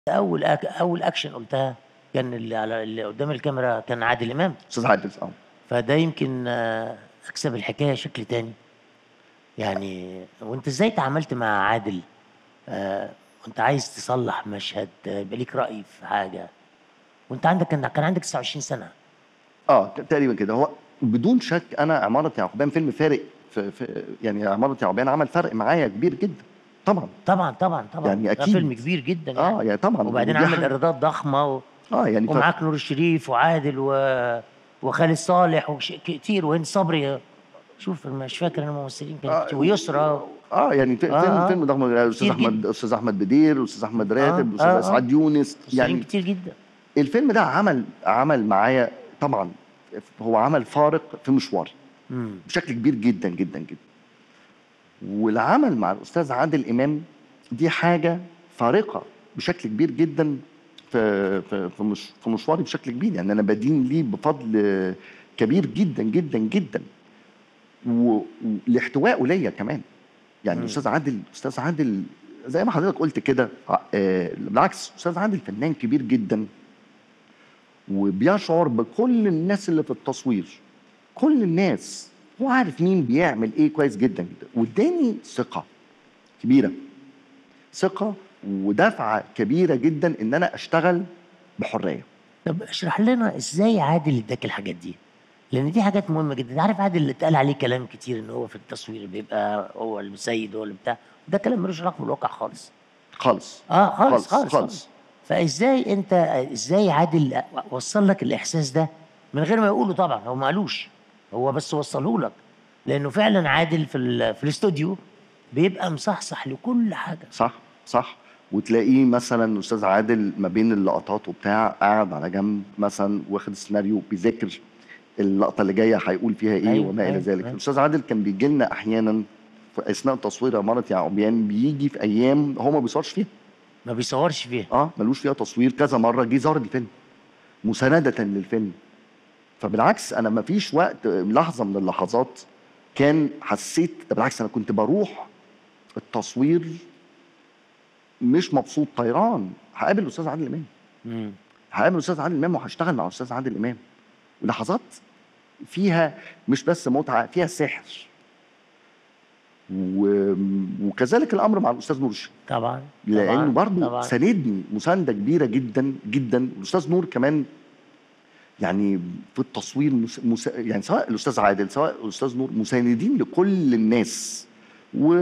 اول أك... اول اكشن قلتها كان اللي على اللي قدام الكاميرا كان عادل امام استاذ عادل اه فده يمكن آه، اكسب الحكايه شكل تاني يعني وانت ازاي تعاملت مع عادل آه وانت عايز تصلح مشهد آه، يبقى ليك راي في حاجه وانت عندك كان كان عندك 29 سنه اه ت- تقريبا كده هو بدون شك انا عماره يعقوبيان فيلم فارق في, في يعني عماره يعقوبيان عمل فرق معايا كبير جدا طبعا طبعا طبعا طبعا يعني ده أكيد. فيلم كبير جدا يعني. اه يعني طبعا وبعدين ودي عامل حاجة- ايرادات ضخمه و... اه يعني ف... ومعاك نور الشريف وعادل و... وخالد صالح وش... كتير وهند صبري شوف مش فاكر انا الممثلين كانوا آه، كتير ويسرى اه يعني ف- آه، فيلم آه. فيلم ضخم استاذ كتير احمد استاذ احمد بدير استاذ احمد راتب آه، استاذ آه، اسعاد يونس ممثلين يعني كتير جدا الفيلم ده عمل عمل معايا طبعا هو عمل فارق في مشواري مم. بشكل كبير جدا جدا جدا والعمل مع الاستاذ عادل امام دي حاجه فارقه بشكل كبير جدا في في في, مش في مشواري بشكل كبير يعني انا بدين ليه بفضل كبير جدا جدا جدا و- ولاحتوائه ليا كمان يعني مم. الاستاذ عادل استاذ عادل زي ما حضرتك قلت كده آه، بالعكس استاذ عادل فنان كبير جدا وبيشعر بكل الناس اللي في التصوير كل الناس هو عارف مين بيعمل ايه كويس جدا جدا واداني ثقه كبيره ثقه ودفعه كبيره جدا ان انا اشتغل بحريه طب اشرح لنا ازاي عادل اداك الحاجات دي لان دي حاجات مهمه جدا عارف عادل اللي اتقال عليه كلام كتير ان هو في التصوير بيبقى هو السيد هو اللي بتاع ده كلام ملوش علاقه بالواقع خالص خالص اه خالص خالص، خالص, خالص. خالص. فازاي انت ازاي عادل وصل لك الاحساس ده من غير ما يقوله طبعا هو ما قالوش هو بس وصله لك لانه فعلا عادل في ال- في الاستوديو بيبقى مصحصح لكل حاجه صح صح وتلاقيه مثلا استاذ عادل ما بين اللقطات وبتاع قاعد على جنب مثلا واخد السيناريو بيذاكر اللقطه اللي جايه هيقول فيها ايه أيوة، وما الى أيوة، ذلك أيوة. الاستاذ عادل كان بيجي لنا احيانا في اثناء تصوير عماره يعقوبيان بيجي في ايام هو ما بيصورش فيها ما بيصورش فيها اه ملوش فيها تصوير كذا مره جه زار الفيلم مسانده للفيلم فبالعكس انا ما فيش وقت لحظه من اللحظات كان حسيت بالعكس انا كنت بروح التصوير مش مبسوط طيران هقابل الاستاذ عادل امام مم. هقابل الاستاذ عادل امام وهشتغل مع الاستاذ عادل امام لحظات فيها مش بس متعه فيها سحر و... وكذلك الامر مع الاستاذ نور الشريف طبعا لانه طبعاً، برضه طبعا ساندني مسانده كبيره جدا جدا الاستاذ نور كمان يعني في التصوير مس... مس... يعني سواء الاستاذ عادل سواء الاستاذ نور مساندين لكل الناس و...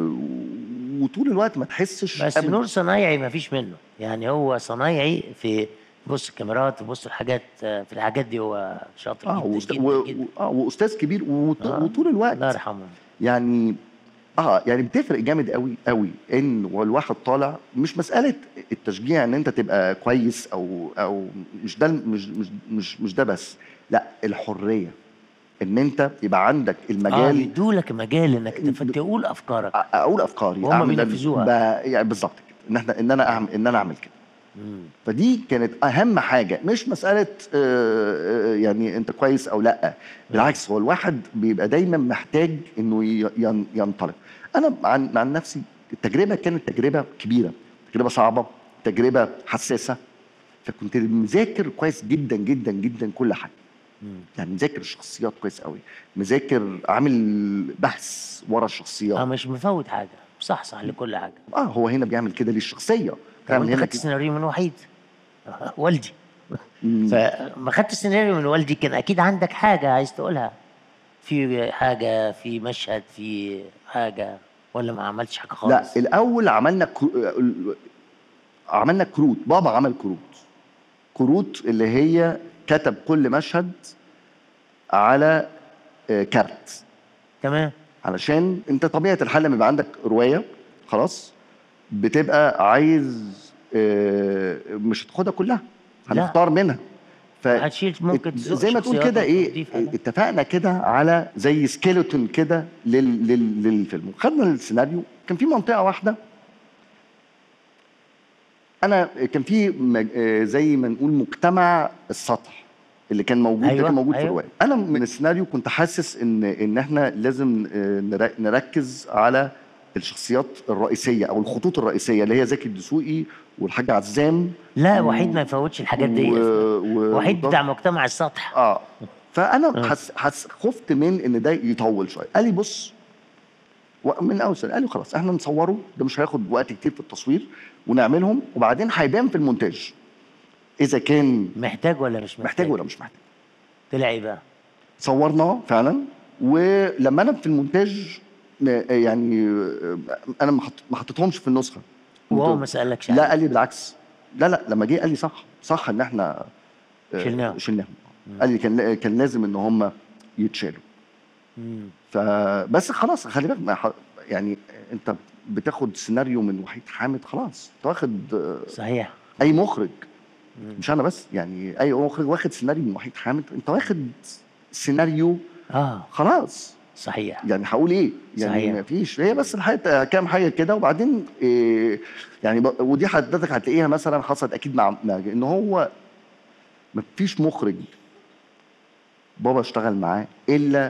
وطول الوقت ما تحسش بس أبداً. نور صنايعي ما فيش منه يعني هو صنايعي في بص الكاميرات وبص الحاجات في الحاجات دي هو شاطر اه جدا, وست... جدا, و... جدا. و... اه واستاذ كبير وط... آه. وطول الوقت الله يرحمه يعني اه يعني بتفرق جامد قوي قوي ان والواحد طالع مش مساله التشجيع ان انت تبقى كويس او او مش ده مش مش مش, مش ده بس لا الحريه ان انت يبقى عندك اه المجال يدولك مجال انك تف- تقول افكارك أ- اقول افكاري وهم أعمل- بينفذوها. ب- يعني بالظبط كده ان احنا ان انا اعمل ان انا اعمل كده مم. فدي كانت اهم حاجه مش مساله آه، آه، يعني انت كويس او لا بالعكس هو الواحد بيبقى دايما محتاج انه ي- ين- ينطلق انا عن عن نفسي التجربه كانت تجربه كبيره تجربه صعبه تجربه حساسه فكنت مذاكر كويس جدا جدا جدا كل حاجه مم. يعني مذاكر الشخصيات كويس قوي مذاكر عامل بحث ورا اه الشخصيات مش مفوت حاجه صح لكل حاجه اه هو هنا بيعمل كده للشخصيه طب بيعمل انت هنا خدت كده. السيناريو من وحيد آه، والدي مم. فما خدت السيناريو من والدي كان اكيد عندك حاجه عايز تقولها في حاجه في مشهد في حاجه ولا ما عملتش حاجه لا خالص الاول عملنا كرو... عملنا كروت بابا عمل كروت كروت اللي هي كتب كل مشهد على آه، كارت تمام علشان انت طبيعه الحال لما يبقى عندك روايه خلاص بتبقى عايز آه، مش هتاخدها كلها لا. هنختار منها ف هتشيل ممكن تزق زي ما تقول شخصيات كده ايه وتضيف حاجة. اتفقنا كده على زي سكيلتون كده لل... لل... للفيلم خدنا السيناريو كان في منطقه واحده انا كان في مج... آه، زي ما نقول مجتمع السطح اللي كان موجود ده أيوة، كان موجود في أيوة. الروايه انا من السيناريو كنت حاسس ان ان احنا لازم آه، نر- نركز على الشخصيات الرئيسيه او الخطوط الرئيسيه اللي هي زكي الدسوقي والحاج عزام لا و- وحيد ما يفوتش الحاجات دي و... و... وحيد بتاع مجتمع السطح اه فانا حس... حس... خفت من ان ده يطول شويه قال لي بص و- من اول سنه قال لي خلاص احنا نصوره ده مش هياخد وقت كتير في التصوير ونعملهم وبعدين هيبان في المونتاج اذا كان محتاج ولا مش محتاج محتاج ولا مش محتاج طلع ايه بقى صورناه فعلا ولما انا في المونتاج م- يعني انا ما حط- ما حطيتهمش في النسخه وهو ما سالكش لا عنه. قال لي بالعكس لا لا لما جه قال لي صح صح ان احنا آه، شلناهم. شلناهم قال لي كان كان لازم ان هم يتشالوا مم. فبس خلاص خلي بالك ما ح- يعني انت بتاخد سيناريو من وحيد حامد خلاص انت واخد آه، صحيح اي مخرج مش انا بس يعني اي مخرج واخد سيناريو من وحيد حامد انت واخد سيناريو اه خلاص صحيح يعني هقول ايه يعني صحيح. ما فيش هي بس الحقيقه كام حاجه كده وبعدين إيه يعني ب- ودي حضرتك هتلاقيها مثلا حصلت اكيد مع مع- ان هو ما فيش مخرج بابا اشتغل معاه الا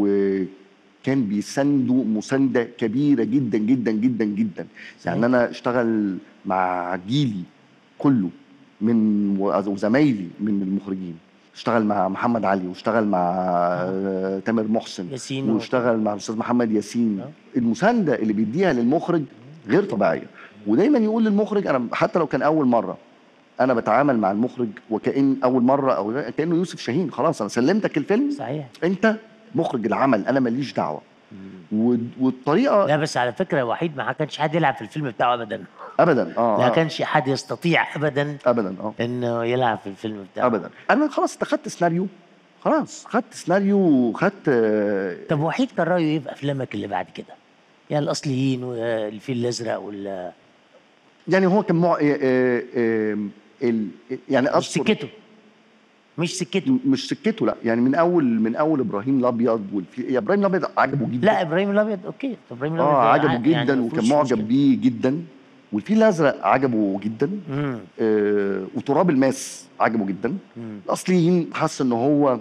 وكان بيسنده مسانده كبيره جدا جدا جدا جدا صحيح. يعني انا اشتغل مع جيلي كله من وزمايلي من المخرجين اشتغل مع محمد علي واشتغل مع آه، تامر محسن ياسين و- واشتغل مع الاستاذ محمد ياسين آه. المسانده اللي بيديها للمخرج غير طبيعيه ودايما يقول للمخرج انا حتى لو كان اول مره انا بتعامل مع المخرج وكأن اول مره او كانه يوسف شاهين خلاص انا سلمتك الفيلم صحيح انت مخرج العمل انا ماليش دعوه و- والطريقه لا بس على فكره وحيد ما كانش حد يلعب في الفيلم بتاعه ابدا ابدا اه لا آه، كانش حد يستطيع ابدا ابدا اه انه يلعب في الفيلم بتاعه ابدا انا خلاص اتخذت سيناريو خلاص خدت سيناريو وخدت آه، طب وحيد كان رايه ايه في افلامك اللي بعد كده؟ يعني الاصليين والفيل الازرق وال يعني هو كان مع... آه، آه، آه، ال... يعني مش أذكر- سكته مش سكته م- مش سكته لا يعني من اول من اول ابراهيم الابيض والفي... يا ابراهيم الابيض عجبه جدا لا ابراهيم الابيض اوكي ابراهيم الابيض اه ده عجبه ع- جدا يعني ما وكان فيهوش معجب مشكلة. بيه جدا والفيل الازرق عجبه جدا مم. آه وتراب الماس عجبه جدا مم. الاصليين حس ان هو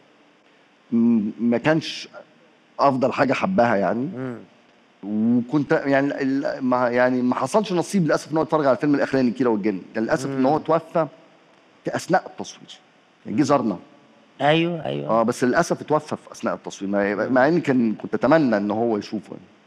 م- ما كانش افضل حاجه حبها يعني مم. وكنت يعني ال- ما يعني ما حصلش نصيب للاسف ان هو يتفرج على الفيلم الاخراني كيرة والجن يعني للاسف ان هو توفى في اثناء التصوير يعني جه زارنا ايوه ايوه اه بس للاسف اتوفى في اثناء التصوير مع- مع اني كان كنت اتمنى ان هو يشوفه يعني.